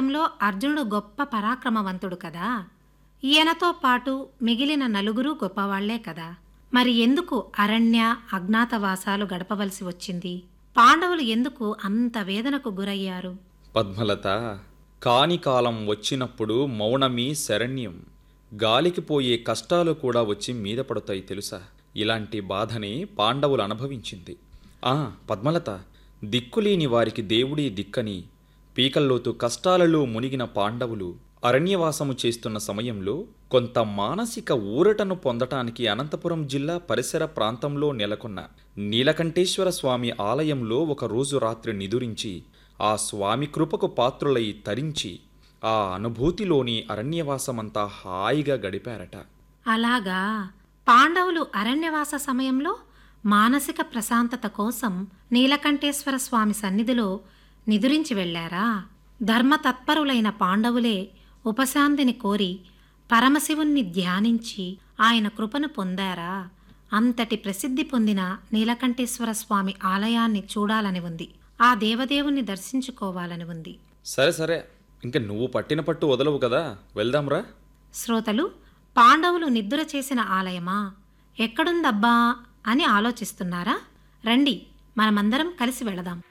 మహాభారతంలో అర్జునుడు గొప్ప పరాక్రమవంతుడు కదా ఈయనతో పాటు మిగిలిన నలుగురు గొప్పవాళ్లే కదా మరి ఎందుకు అరణ్య అజ్ఞాతవాసాలు గడపవలసి వచ్చింది పాండవులు ఎందుకు అంత వేదనకు గురయ్యారు పద్మలత కాని కాలం వచ్చినప్పుడు మౌనమీ శరణ్యం గాలికి పోయే కష్టాలు కూడా వచ్చి మీద పడతాయి తెలుసా ఇలాంటి బాధని పాండవులు అనుభవించింది ఆ పద్మలత దిక్కులేని వారికి దేవుడే దిక్కని పీకల్లోతు కష్టాలలో మునిగిన పాండవులు అరణ్యవాసము చేస్తున్న సమయంలో కొంత మానసిక ఊరటను పొందటానికి అనంతపురం జిల్లా పరిసర ప్రాంతంలో నెలకొన్న నీలకంఠేశ్వర స్వామి ఆలయంలో ఒక రోజు రాత్రి నిదురించి ఆ స్వామి కృపకు పాత్రులై తరించి ఆ అనుభూతిలోని అరణ్యవాసమంతా హాయిగా గడిపారట అలాగా పాండవులు అరణ్యవాస సమయంలో మానసిక ప్రశాంతత కోసం నీలకంఠేశ్వర స్వామి సన్నిధిలో నిదురించి వెళ్ళారా ధర్మతత్పరులైన పాండవులే ఉపశాంతిని కోరి పరమశివుణ్ణి ధ్యానించి ఆయన కృపను పొందారా అంతటి ప్రసిద్ధి పొందిన నీలకంఠేశ్వర స్వామి ఆలయాన్ని చూడాలని ఉంది ఆ దేవదేవుణ్ణి దర్శించుకోవాలని ఉంది సరే సరే ఇంక నువ్వు పట్టిన పట్టు వదలవు కదా వెళ్దాంరా శ్రోతలు పాండవులు నిద్ర చేసిన ఆలయమా ఎక్కడుందబ్బా అని ఆలోచిస్తున్నారా రండి మనమందరం కలిసి వెళదాం